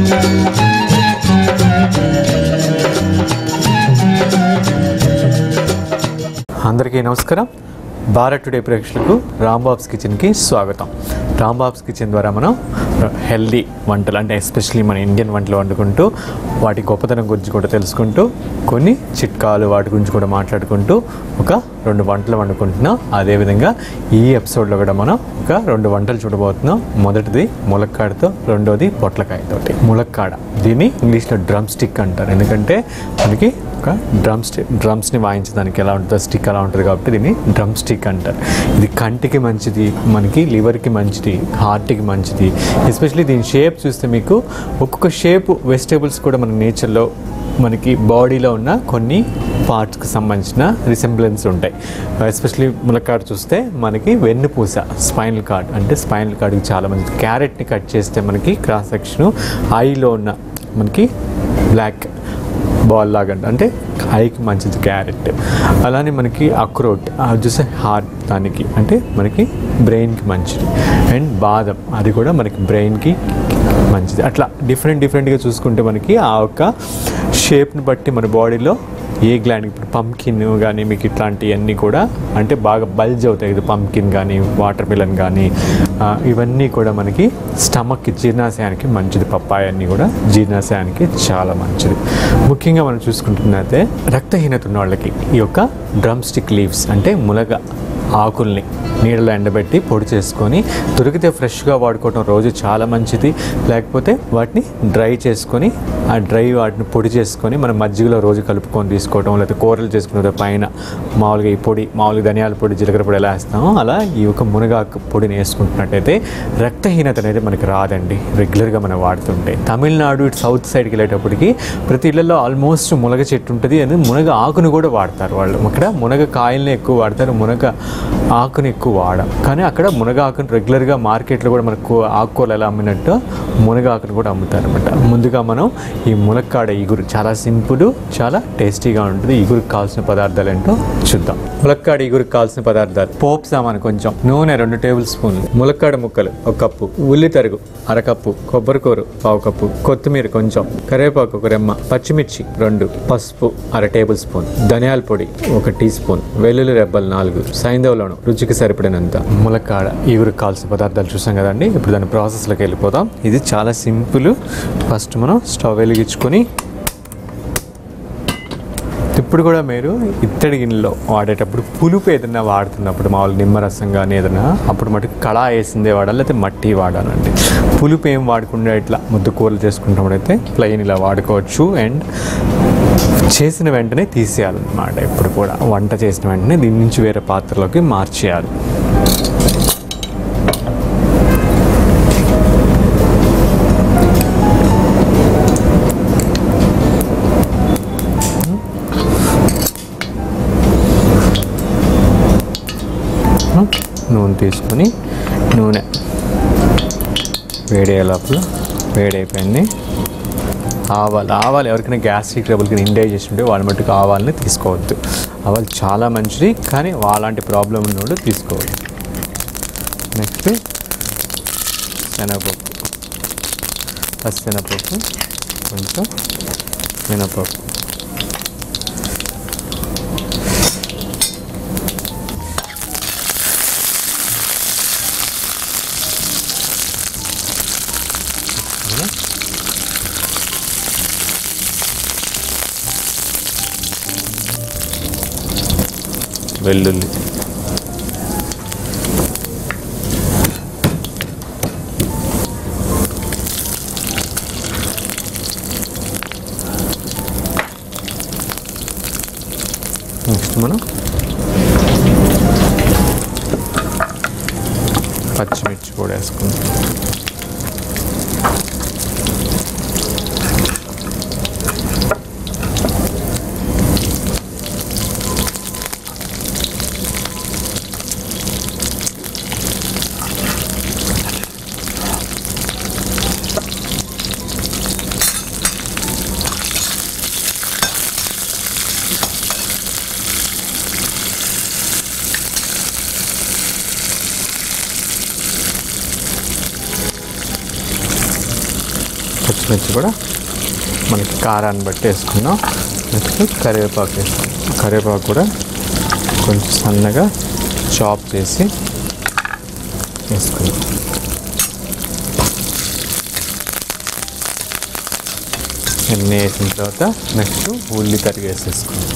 అందరికీ నమస్కారం భారత్ టుడే ప్రేక్షకులకు రాంబాబ్స్ కిచెన్కి స్వాగతం రాంబాబ్స్ కిచెన్ ద్వారా మనం హెల్దీ వంటలు అంటే ఎస్పెషల్లీ మన ఇండియన్ వంటలు వండుకుంటూ వాటి గొప్పతనం గురించి కూడా తెలుసుకుంటూ కొన్ని చిట్కాలు వాటి గురించి కూడా మాట్లాడుకుంటూ ఒక రెండు వంటలు వండుకుంటున్నాం అదేవిధంగా ఈ ఎపిసోడ్లో కూడా మనం ఒక రెండు వంటలు చూడబోతున్నాం మొదటిది ములక్కాడతో రెండోది పొట్లకాయతోటి ములక్కాడ దీన్ని ఇంగ్లీష్లో డ్రమ్ స్టిక్ అంటారు ఎందుకంటే మనకి ఒక డ్రమ్ స్టిక్ డ్రమ్స్ని వాయించడానికి ఎలా ఉంటుందో స్టిక్ అలా ఉంటుంది కాబట్టి దీన్ని డ్రమ్ స్టిక్ అంటారు ఇది కంటికి మంచిది మనకి లివర్కి మంచిది హార్ట్కి మంచిది ఎస్పెషల్లీ దీని షేప్ చూస్తే మీకు ఒక్కొక్క షేప్ వెజిటేబుల్స్ కూడా మన నేచర్లో మనకి బాడీలో ఉన్న కొన్ని పార్ట్స్కి సంబంధించిన రిసెంబ్లెన్స్ ఉంటాయి ఎస్పెషలీ ములక్కాడ చూస్తే మనకి వెన్నుపూస స్పైనల్ కార్డ్ అంటే స్పైనల్ కార్డ్కి చాలా మంచిది క్యారెట్ని కట్ చేస్తే మనకి క్రాస్ సెక్షన్ ఐలో ఉన్న మనకి బ్లాక్ బాల్ లాగా అంట- అంటే ఐకి మంచిది క్యారెట్ అలానే మనకి అక్రోట్ అది చూస్తే హార్ట్ దానికి అంటే మనకి బ్రెయిన్కి మంచిది అండ్ బాదం అది కూడా మనకి బ్రెయిన్కి మంచిది అట్లా డిఫరెంట్ డిఫరెంట్గా చూసుకుంటే మనకి ఆ యొక్క షేప్ని బట్టి మన బాడీలో ఏ గ్లాండ్ ఇప్పుడు పంకిన్ కానీ మీకు ఇట్లాంటివన్నీ కూడా అంటే బాగా బల్జ్ అవుతాయి ఇది పంకిన్ కానీ వాటర్ మిలన్ కానీ ఆ, ఇవన్నీ కూడా మనకి స్టమక్కి జీర్ణాశయానికి మంచిది పప్పాయ అన్నీ కూడా జీర్ణాశయానికి చాలా మంచిది ముఖ్యంగా మనం చూసుకుంటున్నైతే రక్తహీనత ఉన్న వాళ్ళకి ఈ యొక్క డ్రమ్ స్టిక్ లీవ్స్ అంటే ములగ ఆకుల్ని నీడలో ఎండబెట్టి పొడి చేసుకొని దొరికితే ఫ్రెష్గా వాడుకోవడం రోజు చాలా మంచిది లేకపోతే వాటిని డ్రై చేసుకొని ఆ డ్రై వాటిని పొడి చేసుకొని మనం మజ్జిగలో రోజు కలుపుకొని తీసుకోవడం లేకపోతే కూరలు చేసుకునే పైన మామూలుగా ఈ పొడి మామూలుగా ధనియాల పొడి జీలకర్ర పొడి ఎలా వేస్తామో అలా ఈ యొక్క మునగాకు పొడిని వేసుకుంటున్నట్టయితే రక్తహీనత అనేది మనకి రాదండి రెగ్యులర్గా మనం వాడుతుంటే తమిళనాడు ఇటు సౌత్ సైడ్కి వెళ్ళేటప్పటికి ప్రతి ఇళ్లలో ఆల్మోస్ట్ మునగ చెట్టు ఉంటుంది అది మునగ ఆకును కూడా వాడతారు వాళ్ళు అక్కడ మునగ కాయల్ని ఎక్కువ వాడతారు మునగ ఆకుని ఎక్కువ వాడం కానీ అక్కడ మునగ ఆకుని రెగ్యులర్గా మార్కెట్లో కూడా మనకు ఆకుకూరలు ఎలా అమ్మినట్టు మునగ ఆకుని కూడా అమ్ముతారు అనమాట ముందుగా మనం ఈ మునక్కాడ ఇగురు చాలా సింపుల్ చాలా టేస్టీగా ఉంటుంది ఇగురికి కావాల్సిన పదార్థాలు ఏంటో చూద్దాం ములక్కాడ ఇగురికి కావాల్సిన పదార్థాలు పోపు సామాను కొంచెం నూనె రెండు టేబుల్ స్పూన్లు ములక్కాడ ముక్కలు ఒక కప్పు ఉల్లి తరుగు అరకప్పు కొబ్బరికూర పావు కప్పు కొత్తిమీర కొంచెం కరివేపాకు ఒక రెమ్మ పచ్చిమిర్చి రెండు పసుపు అర టేబుల్ స్పూన్ ధనియాల పొడి ఒక టీ స్పూన్ వెల్లుల్లి రెబ్బలు నాలుగు సైంధవలోను రుచికి సరిపడినంత ములక్కాడ ఇగురికి కావాల్సిన పదార్థాలు చూసాం కదండి ఇప్పుడు దాని ప్రాసెస్లోకి వెళ్ళిపోదాం ఇది చాలా సింపుల్ ఫస్ట్ మనం స్టవ్ వెలిగించుకొని ఇప్పుడు కూడా మీరు ఇత్తడి గిన్నెలో వాడేటప్పుడు పులుపు ఏదైనా వాడుతున్నప్పుడు మామూలు నిమ్మరసం కానీ ఏదైనా అప్పుడు మటుకు కళా వేసిందే వాడాలి లేకపోతే మట్టి వాడాలండి పులుపు ఏం వాడకుండా ఇట్లా ముద్ద కూరలు చేసుకుంటున్నప్పుడు అయితే ప్లెయిన్ ఇలా వాడుకోవచ్చు అండ్ చేసిన వెంటనే తీసేయాలన్నమాట ఇప్పుడు కూడా వంట చేసిన వెంటనే దీని నుంచి వేరే పాత్రలోకి మార్చేయాలి నూనె తీసుకొని నూనె వేడి లోపల వేడి అయిపోయింది ఆవాలు ఆవాలు ఎవరికైనా గ్యాస్ట్రిక్ ట్రబుల్కి ఇండైజెషన్ ఉంటే వాళ్ళ మట్టుకు ఆవాలని తీసుకోవద్దు ఆవాలు చాలా మంచిది కానీ అలాంటి ప్రాబ్లం ఉన్నవాడు తీసుకోవద్దు నెక్స్ట్ శనగపప్పు ఫస్ట్ శనగపప్పు కొంచెం మినపప్పు వెల్లుల్లి నెక్స్ట్ మనం పచ్చిమిర్చి కూడా వేసుకుందాం పచ్చిమిర్చి కూడా మనకి కారాన్ని బట్టి వేసుకుందాం నెక్స్ట్ కరివేపాకు వేసుకుందాం కరివేపాకు కూడా కొంచెం సన్నగా చాప్ చేసి వేసుకుందాం ఎన్ని వేసిన తర్వాత నెక్స్ట్ ఉల్లి తరిగి వేసేసుకుందాం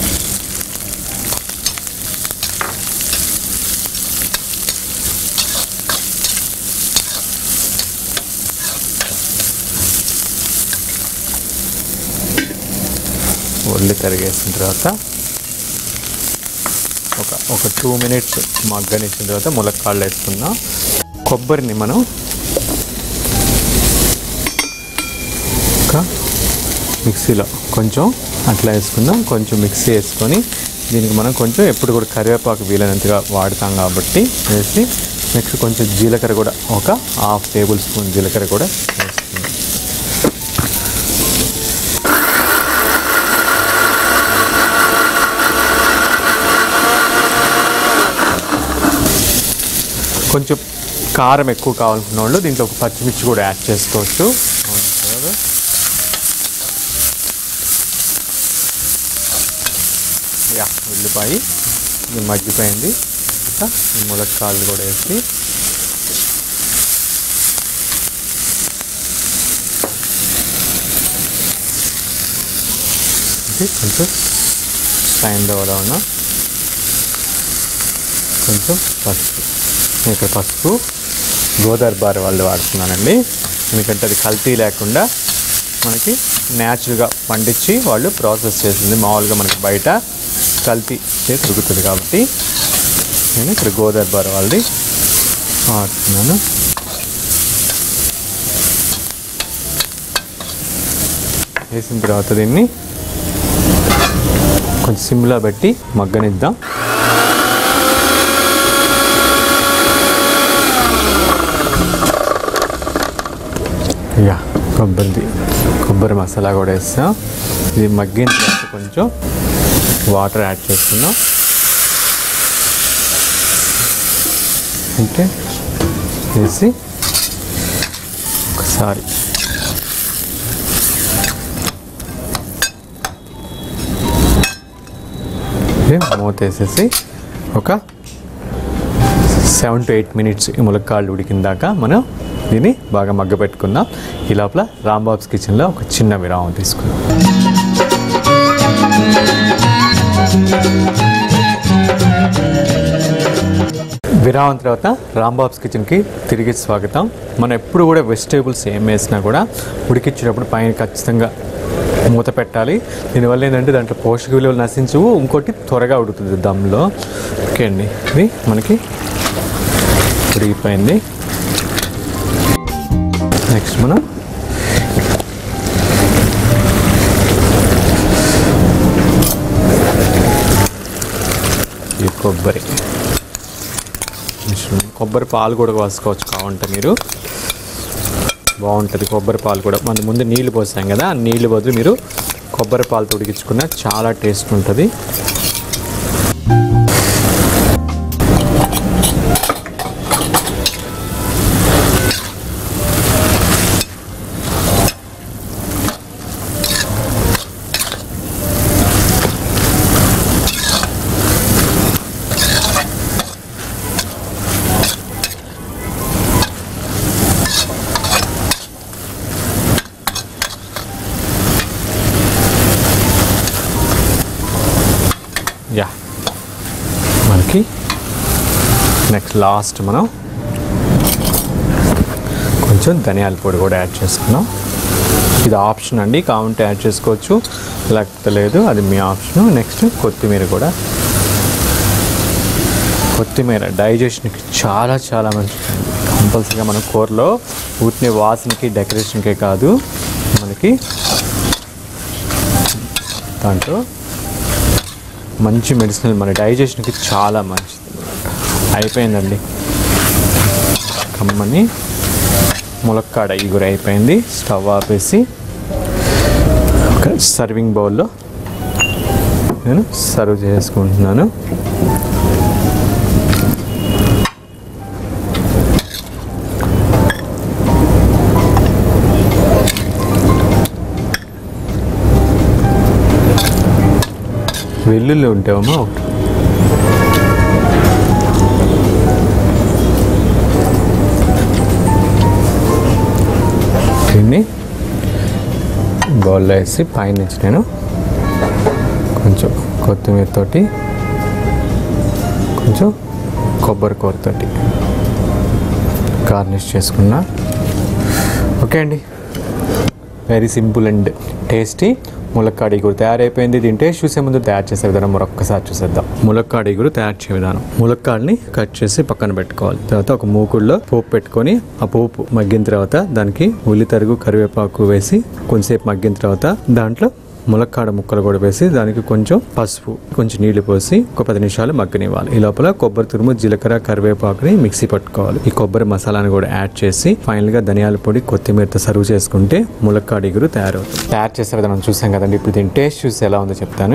ఉల్లి తరిగేసిన తర్వాత ఒక ఒక టూ మినిట్స్ మగ్గనిచ్చిన తర్వాత ములక్కాళ్ళు వేసుకుందాం కొబ్బరిని మనం ఒక మిక్సీలో కొంచెం అట్లా వేసుకుందాం కొంచెం మిక్సీ వేసుకొని దీనికి మనం కొంచెం ఎప్పుడు కూడా కరివేపాకు వీలైనంతగా వాడతాం కాబట్టి వేసి నెక్స్ట్ కొంచెం జీలకర్ర కూడా ఒక హాఫ్ టేబుల్ స్పూన్ జీలకర్ర కూడా వేసుకుందాం కొంచెం కారం ఎక్కువ కావాలనుకున్న వాళ్ళు దీంట్లో ఒక పచ్చిమిర్చి కూడా యాడ్ చేసుకోవచ్చు యా ఉల్లిపాయ ఇది మగ్గిపోయింది ఇంకా ఈ ములక్కాళ్ళు కూడా వేసి ఇది కొంచెం సైన్ ఉన్న కొంచెం పసుపు నేను ఇక్కడ పసుపు గోదావరి వాళ్ళు వాడుతున్నానండి ఎందుకంటే అది కల్తీ లేకుండా మనకి న్యాచురల్గా పండించి వాళ్ళు ప్రాసెస్ చేసింది మామూలుగా మనకి బయట కల్తీ చేసి దొరుకుతుంది కాబట్టి నేను ఇక్కడ గోదావరి వాళ్ళది వాడుతున్నాను వేసిన తర్వాత దీన్ని కొంచెం సిమ్లో పెట్టి మగ్గనిద్దాం యా కొబ్బరిది కొబ్బరి మసాలా కూడా వేస్తాం ఇది మగ్గిన తర్వాత కొంచెం వాటర్ యాడ్ చేస్తున్నాం అంటే వేసి ఒకసారి ఇది మూత వేసేసి ఒక సెవెన్ టు ఎయిట్ మినిట్స్ ఈ ములక్కాళ్ళు ఉడికిన దాకా మనం దీన్ని బాగా మగ్గ పెట్టుకుందాం ఈ లోపల రాంబాబ్స్ కిచెన్లో ఒక చిన్న విరామం తీసుకుందాం విరామం తర్వాత రాంబాబ్స్ కిచెన్కి తిరిగి స్వాగతం మనం ఎప్పుడు కూడా వెజిటేబుల్స్ ఏం వేసినా కూడా ఉడికించేటప్పుడు పైన ఖచ్చితంగా మూత పెట్టాలి దీనివల్ల ఏంటంటే దాంట్లో పోషక విలువలు నశించవు ఇంకోటి త్వరగా ఉడుకుతుంది దమ్లో ఓకే అండి ఇది మనకి ఉడికిపోయింది నెక్స్ట్ మనం ఈ కొబ్బరి మిశ్రమం. కొబ్బరి పాలు కూడా పోసుకోవచ్చు కావంటే మీరు బాగుంటుంది కొబ్బరి పాలు కూడా మన ముందు నీళ్ళు పోసాం కదా ఆ నీళ్ళు బదులు మీరు కొబ్బరి పాలతో ఉడికించుకున్న చాలా టేస్ట్ ఉంటుంది యా మనకి నెక్స్ట్ లాస్ట్ మనం కొంచెం ధనియాల పొడి కూడా యాడ్ చేసుకున్నాం ఇది ఆప్షన్ అండి కావాలంటే యాడ్ చేసుకోవచ్చు లేకపోతే లేదు అది మీ ఆప్షన్ నెక్స్ట్ కొత్తిమీర కూడా కొత్తిమీర డైజెషన్కి చాలా చాలా మంచిది కంపల్సరీగా మన కూరలో ఊటిని వాసనకి డెకరేషన్కే కాదు మనకి దాంట్లో మంచి మెడిసిన్ మన డైజెషన్కి చాలా మంచిది అన్నమాట అయిపోయిందండి కమ్మని ములక్కాడ ఈగురు అయిపోయింది స్టవ్ ఆపేసి ఒక సర్వింగ్ బౌల్లో నేను సర్వ్ చేసుకుంటున్నాను వెల్లుల్లి ఉంటేమో ఒకటి దీన్ని బౌల్లో వేసి పైనుంచి నేను కొంచెం కొత్తిమీర తోటి కొంచెం కొబ్బరి కూరతోటి గార్నిష్ చేసుకున్నా ఓకే అండి వెరీ సింపుల్ అండ్ టేస్టీ ములక్కాడ ఇగురు తయారైపోయింది దీని టేస్ట్ చూసే ముందు తయారు చేసే విధానం మరొక్కసారి చూసేద్దాం ములక్కాడ ఇగురు తయారు చేసే విధానం ములక్కాడని కట్ చేసి పక్కన పెట్టుకోవాలి తర్వాత ఒక మూకుల్లో పోపు పెట్టుకొని ఆ పోపు మగ్గిన తర్వాత దానికి ఉల్లి తరుగు కరివేపాకు వేసి కొంచెంసేపు మగ్గిన తర్వాత దాంట్లో ములక్కాడ ముక్కలు కూడా వేసి దానికి కొంచెం పసుపు కొంచెం నీళ్లు పోసి ఒక పది నిమిషాలు మగ్గనివ్వాలి ఈ లోపల కొబ్బరి తురుము జీలకర్ర కరివేపాకుని మిక్సీ పట్టుకోవాలి ఈ కొబ్బరి మసాలాని కూడా యాడ్ చేసి ఫైనల్ గా ధనియాల పొడి కొత్తిమీరతో సర్వ్ చేసుకుంటే ములక్కాడ ఇగురు తయారవుతుంది తయారు చేసే విధానం చూసాం కదండి ఇప్పుడు దీని టేస్ట్ చూసి ఎలా ఉందో చెప్తాను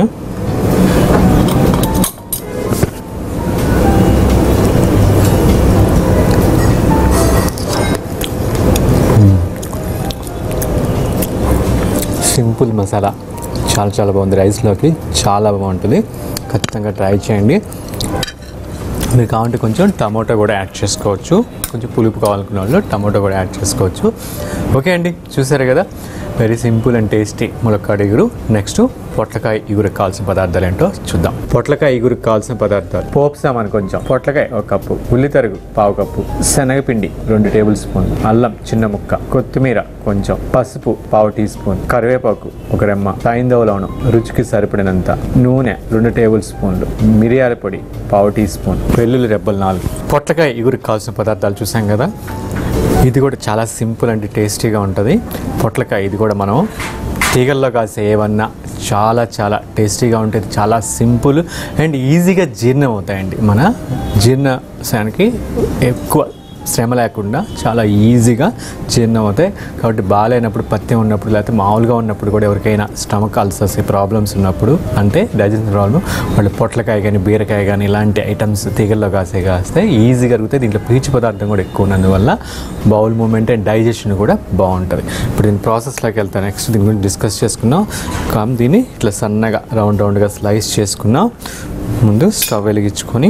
సింపుల్ మసాలా చాలా చాలా బాగుంది రైస్లోకి చాలా బాగుంటుంది ఖచ్చితంగా ట్రై చేయండి మీరు కావాలంటే కొంచెం టమాటో కూడా యాడ్ చేసుకోవచ్చు కొంచెం పులుపు కావాలనుకున్న వాళ్ళు టమాటో కూడా యాడ్ చేసుకోవచ్చు ఓకే అండి చూసారు కదా వెరీ సింపుల్ అండ్ టేస్టీ ములక్కాడ ఇగురు నెక్స్ట్ పొట్లకాయ ఇగురు కావాల్సిన పదార్థాలు ఏంటో చూద్దాం పొట్లకాయ ఇగురుకు కావాల్సిన పదార్థాలు పోపు సామాన్ కొంచెం పొట్లకాయ ఒక కప్పు ఉల్లి తరుగు పావు కప్పు శనగపిండి రెండు టేబుల్ స్పూన్ అల్లం చిన్న ముక్క కొత్తిమీర కొంచెం పసుపు పావు టీ స్పూన్ కరివేపాకు ఒక రెమ్మ సాయిందవ లవణం రుచికి సరిపడినంత నూనె రెండు టేబుల్ స్పూన్లు మిరియాల పొడి పావు టీ స్పూన్ వెల్లుల్లి రెబ్బలు నాలుగు పొట్లకాయ ఇగురికి కావాల్సిన పదార్థాలు చూసాం కదా ఇది కూడా చాలా సింపుల్ అండ్ టేస్టీగా ఉంటుంది పొట్లకాయ ఇది కూడా మనం తీగల్లో కాసే ఏమన్నా చాలా చాలా టేస్టీగా ఉంటుంది చాలా సింపుల్ అండ్ ఈజీగా జీర్ణం అవుతాయండి మన జీర్ణశానికి ఎక్కువ శ్రమ లేకుండా చాలా ఈజీగా జీర్ణం అవుతాయి కాబట్టి బాగాలేనప్పుడు పత్యం ఉన్నప్పుడు లేకపోతే మామూలుగా ఉన్నప్పుడు కూడా ఎవరికైనా స్టమక్ అల్సర్స్ ప్రాబ్లమ్స్ ఉన్నప్పుడు అంటే డైజెషన్ ప్రాబ్లం వాళ్ళు పొట్లకాయ కానీ బీరకాయ కానీ ఇలాంటి ఐటమ్స్ తీగల్లో కాసే కాస్తే ఈజీగా అరుగుతాయి దీంట్లో పీచు పదార్థం కూడా ఎక్కువ ఉన్నందువల్ల బౌల్ మూమెంట్ అండ్ డైజెషన్ కూడా బాగుంటుంది ఇప్పుడు దీని ప్రాసెస్లోకి వెళ్తాను నెక్స్ట్ దీని గురించి డిస్కస్ చేసుకున్నాం కామ్ దీన్ని ఇట్లా సన్నగా రౌండ్ రౌండ్గా స్లైస్ చేసుకున్నాం ముందు స్టవ్ వెలిగించుకొని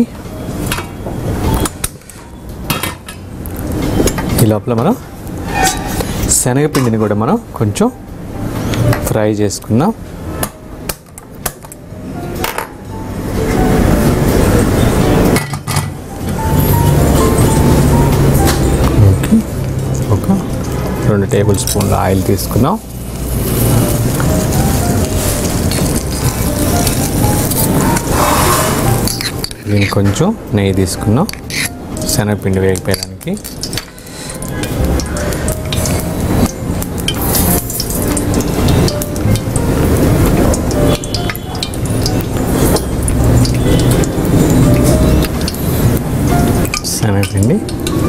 ఈ లోపల మనం శనగపిండిని కూడా మనం కొంచెం ఫ్రై చేసుకుందాం ఓకే. ఒక రెండు టేబుల్ స్పూన్ల ఆయిల్ తీసుకుందాం దీనికి కొంచెం నెయ్యి తీసుకుందాం శనగపిండి వేగిపోయడానికి శనగపిండి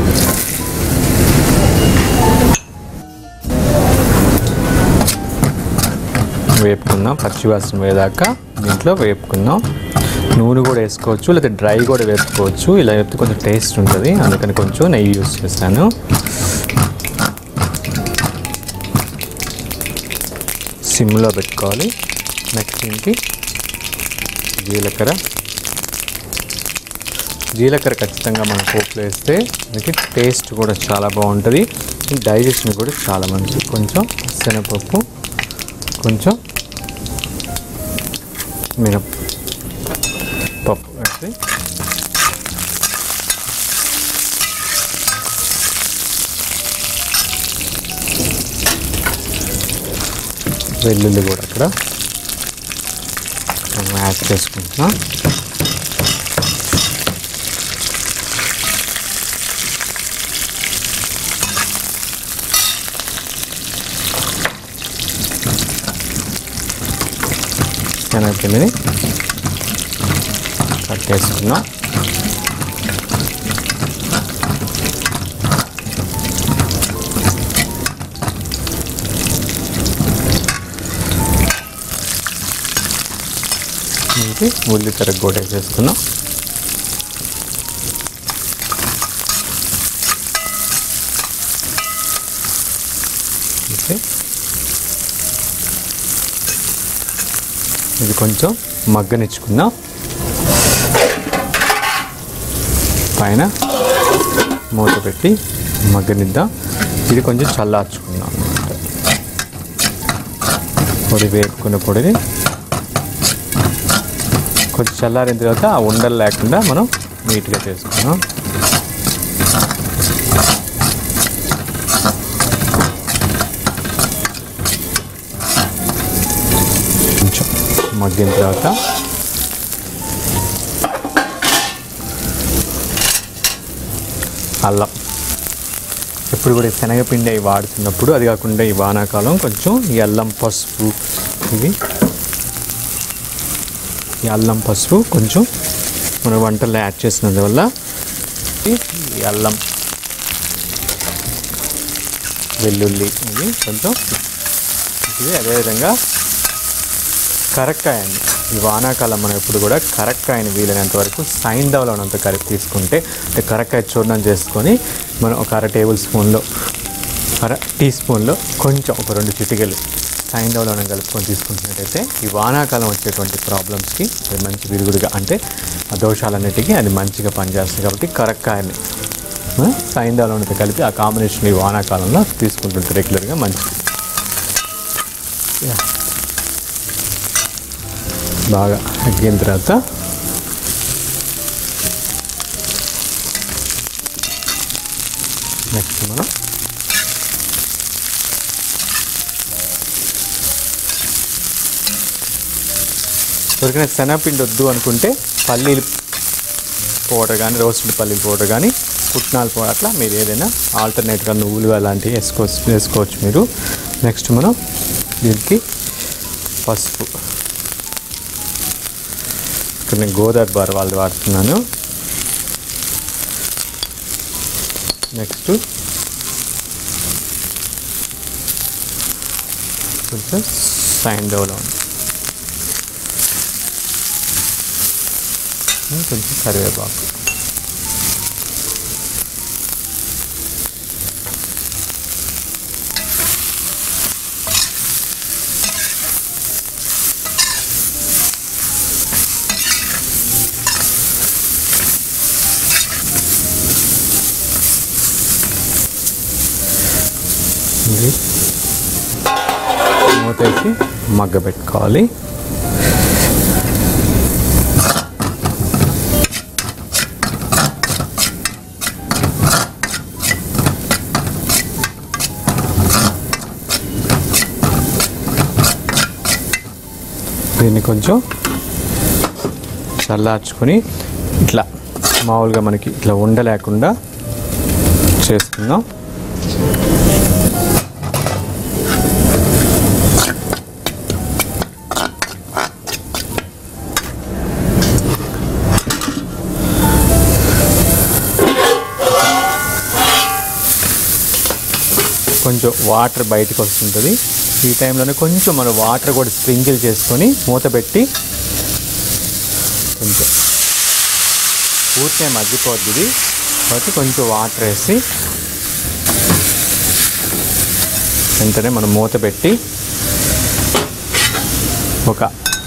వేపుకుందాం పచ్చివాసన వేదాకా దీంట్లో వేపుకుందాం నూనె కూడా వేసుకోవచ్చు లేదా డ్రై కూడా వేపుకోవచ్చు ఇలా వేపితే కొంచెం టేస్ట్ ఉంటుంది అందుకని కొంచెం నెయ్యి యూస్ చేశాను సిమ్లో పెట్టుకోవాలి నెక్స్ట్ ఏంటి జీలకర్ర జీలకర్ర ఖచ్చితంగా మనం పోపులో వేస్తే మనకి టేస్ట్ కూడా చాలా బాగుంటుంది డైజెషన్ కూడా చాలా మంచిది కొంచెం శనగపప్పు కొంచెం మినప పప్పు వేసి వెల్లుల్లి కూడా అక్కడ మనం యాడ్ చేసుకుంటున్నాం శనగపిండిని కట్ చేసుకున్నాం ఇది ఉల్లి తరకు కూడా వేసేసుకున్నాం ఓకే ఇది కొంచెం మగ్గనిచ్చుకుందాం పైన మూత పెట్టి మగ్గనిద్దాం ఇది కొంచెం చల్లార్చుకుందాం అన్నమాట పొడి వేపుకున్న పొడిని కొంచెం చల్లారిన తర్వాత ఆ ఉండలు లేకుండా మనం నీట్గా చేసుకున్నాం కొంచెం మగ్గిన తర్వాత అల్లం ఎప్పుడు కూడా ఈ శనగపిండి అవి వాడుతున్నప్పుడు అది కాకుండా ఈ వానాకాలం కొంచెం ఈ అల్లం పసుపు ఇవి ఈ అల్లం పసుపు కొంచెం మన వంటల్లో యాడ్ చేసినందువల్ల ఈ అల్లం వెల్లుల్లి ఇవి కొంచెం ఇది అదేవిధంగా కరక్కాయ అండి ఈ వానాకాలం మనం ఎప్పుడు కూడా కరక్కాయని వీలైనంత వరకు సైంధవలో ఉన్నంత కలిపి తీసుకుంటే అంటే కరక్కాయ చూర్ణం చేసుకొని మనం ఒక అర టేబుల్ స్పూన్లో అర టీ స్పూన్లో కొంచెం ఒక రెండు చిటికెలు సైంధవలో కలుపుకొని తీసుకుంటున్నట్టయితే ఈ వానాకాలం వచ్చేటువంటి ప్రాబ్లమ్స్కి అది మంచి విరుగుడుగా అంటే ఆ దోషాలన్నిటికీ అది మంచిగా పనిచేస్తుంది కాబట్టి కరక్కాయని సైంధవలో కలిపి ఆ కాంబినేషన్ ఈ వానాకాలంలో తీసుకుంటుంటే రెగ్యులర్గా మంచిది Yeah. బాగా ఎగ్గిన తర్వాత నెక్స్ట్ మనం దొరికిన శనగపిండి వద్దు అనుకుంటే పల్లీలు పౌడర్ కానీ రోస్టెడ్ పల్లీల పౌడర్ కానీ పుట్నాల పౌడర్ అట్లా మీరు ఏదైనా ఆల్టర్నేట్గా నువ్వులు అలాంటివి వేసుకోవచ్చు వేసుకోవచ్చు మీరు నెక్స్ట్ మనం దీనికి పసుపు ఇక్కడ నేను గోదావరి బార్ వాళ్ళు వాడుతున్నాను నెక్స్ట్ కొంచెం సైండోలో ఉంది కొంచెం కరివేపాకు ఇది మూతేసి మగ్గ పెట్టుకోవాలి దీన్ని కొంచెం చల్లార్చుకొని ఇట్లా మామూలుగా మనకి ఇట్లా ఉండలేకుండా చేసుకుందాం కొంచెం వాటర్ బయటకు వస్తుంటుంది ఈ టైంలోనే కొంచెం మనం వాటర్ కూడా స్ప్రింకిల్ చేసుకొని మూత పెట్టి కొంచెం పూర్తిగా మగ్గిపోద్ది ఇది కాబట్టి కొంచెం వాటర్ వేసి వెంటనే మనం మూత పెట్టి ఒక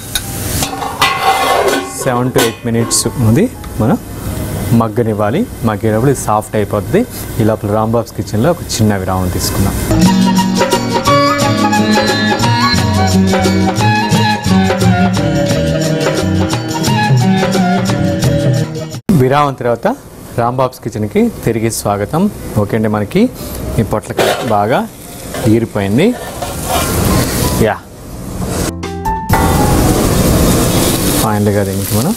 సెవెన్ టు ఎయిట్ మినిట్స్ ఉంది మనం మగ్గనివ్వాలి మగ్గినప్పుడు ఇది సాఫ్ట్ అయిపోతుంది ఈ లోపల రాంబాబ్స్ కిచెన్లో ఒక చిన్న విరామం తీసుకుందాం విరామం తర్వాత రాంబాబ్స్ కిచెన్కి తిరిగి స్వాగతం ఓకే అండి మనకి ఈ పొట్లకాయ బాగా ఈరిపోయింది యా ఫైనల్గా దీనికి మనం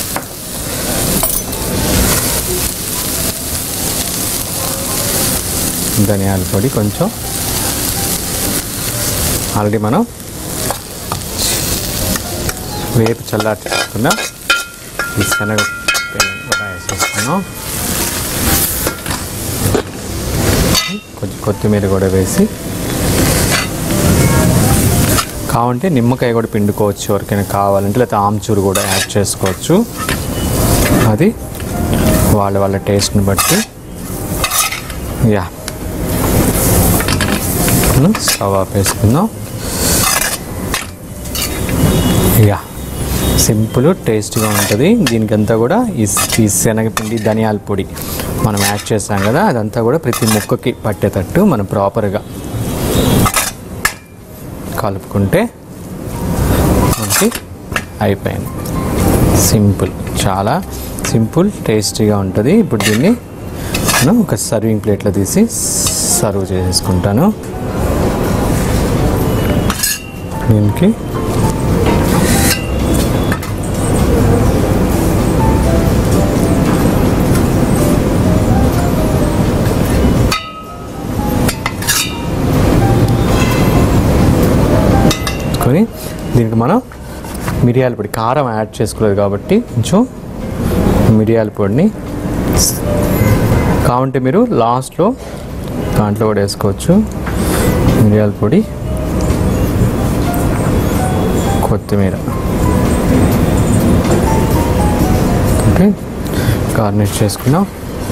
ధనియాల పొడి కొంచెం ఆల్రెడీ మనం వేపు చల్లార్చుకున్న ఈ శనగ పిండిని కూడా వేసేస్తున్నాం కొంచెం కొత్తిమీర కూడా వేసి కావాలంటే నిమ్మకాయ కూడా పిండుకోవచ్చు ఎవరికైనా కావాలంటే లేకపోతే ఆమ్చూరు కూడా యాడ్ చేసుకోవచ్చు అది వాళ్ళ వాళ్ళ టేస్ట్ని బట్టి యా మనం స్టవ్ ఆఫ్ వేసుకుందాం యా సింపుల్ టేస్ట్గా ఉంటుంది దీనికంతా కూడా ఈ ఈ శనగపిండి ధనియాల పొడి మనం యాడ్ చేస్తాం కదా అదంతా కూడా ప్రతి ముక్కకి పట్టేటట్టు మనం ప్రాపర్గా కలుపుకుంటే మనకి అయిపోయింది సింపుల్ చాలా సింపుల్ టేస్టీగా ఉంటుంది ఇప్పుడు దీన్ని నేను ఒక సర్వింగ్ ప్లేట్లో తీసి సర్వ్ చేసుకుంటాను దీనికి కొని దీనికి మనం మిరియాల పొడి కారం యాడ్ చేసుకోలేదు కాబట్టి కొంచెం మిరియాల పొడిని కావంటే మీరు లాస్ట్లో దాంట్లో కూడా వేసుకోవచ్చు మిరియాల పొడి కొత్తిమీర ఓకే గార్నిష్ చేసుకున్నాం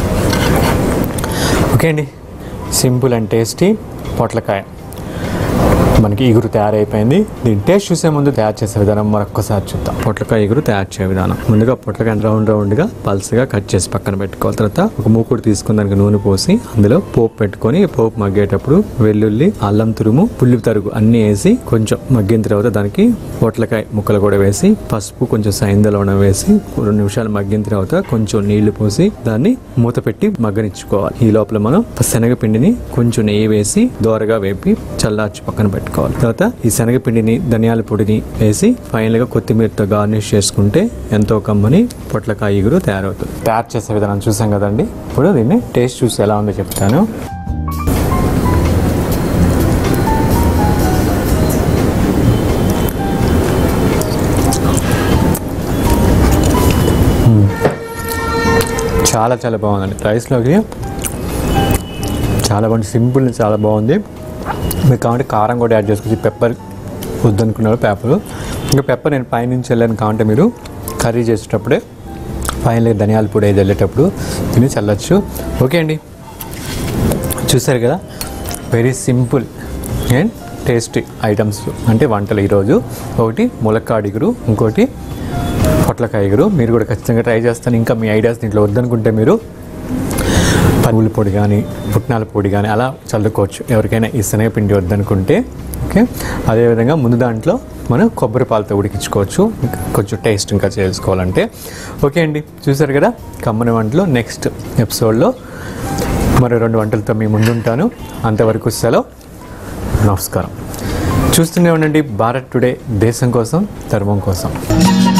ఓకే అండి సింపుల్ అండ్ టేస్టీ పొట్లకాయ మనకి ఇగురు తయారైపోయింది దీని టేస్ట్ చూసే ముందు తయారు చేసే విధానం మరొకసారి చూద్దాం పొట్లకాయ ఇగురు తయారు చేసే విధానం ముందుగా పొట్లకాయ రౌండ్ రౌండ్గా పల్స్గా కట్ చేసి పక్కన పెట్టుకోవాలి తర్వాత ఒక మూకుడు తీసుకుని దానికి నూనె పోసి అందులో పోపు పెట్టుకొని పోపు మగ్గేటప్పుడు వెల్లుల్లి అల్లం తురుము పుల్లి తరుగు అన్ని వేసి కొంచెం మగ్గిన తర్వాత దానికి పొట్లకాయ ముక్కలు కూడా వేసి పసుపు కొంచెం సైందలోన వేసి రెండు నిమిషాలు మగ్గిన తర్వాత కొంచెం నీళ్లు పోసి దాన్ని మూత పెట్టి మగ్గనిచ్చుకోవాలి ఈ లోపల మనం శనగపిండిని కొంచెం నెయ్యి వేసి దోరగా వేపి చల్లార్చి పక్కన పెట్టుకోవాలి తర్వాత ఈ శనగపిండిని ధనియాల పొడిని వేసి ఫైనల్ గా కొత్తిమీరతో గార్నిష్ చేసుకుంటే ఎంతో కమ్మని పొట్లకాయ ఇగురు తయారవుతుంది తయారు చేసే విధానం చూసాం కదండి ఇప్పుడు దీన్ని టేస్ట్ చూసి ఎలా ఉందో చెప్తాను చాలా చాలా బాగుందండి రైస్లోకి చాలా బాగుంది సింపుల్ చాలా బాగుంది మీరు కావాలంటే కారం కూడా యాడ్ చేసుకోవచ్చు పెప్పర్ వద్దనుకున్నారు పెప్పర్ ఇంకా పెప్పర్ నేను పైనుంచి వెళ్ళాను కావాలంటే మీరు కర్రీ చేసేటప్పుడే ఫైనల్ ధనియాల పొడి వేసి వెళ్ళేటప్పుడు తిని చల్లచ్చు ఓకే అండి చూసారు కదా very simple and tasty items అంటే వంటలు ఈరోజు ఒకటి ములక్కాడిగురు ఇంకోటి పొట్లకాయ ఇగురు మీరు కూడా ఖచ్చితంగా ట్రై చేస్తాను ఇంకా మీ ఐడియాస్ దీంట్లో వద్దనుకుంటే మీరు పనుల పొడి కానీ పుట్నాల పొడి కానీ అలా చల్లుకోవచ్చు ఎవరికైనా ఈ శనగపిండి వద్దనుకుంటే ఓకే అదేవిధంగా ముందు దాంట్లో మనం కొబ్బరి పాలతో ఉడికించుకోవచ్చు ఇంకా కొంచెం టేస్ట్ ఇంకా చేసుకోవాలంటే ఓకే అండి చూసారు కదా కమ్మని వంటలు నెక్స్ట్ ఎపిసోడ్లో మరో రెండు వంటలతో మీ ముందుంటాను అంతవరకు సెలవు నమస్కారం చూస్తూనే ఉండండి భారత్ టుడే దేశం కోసం ధర్మం కోసం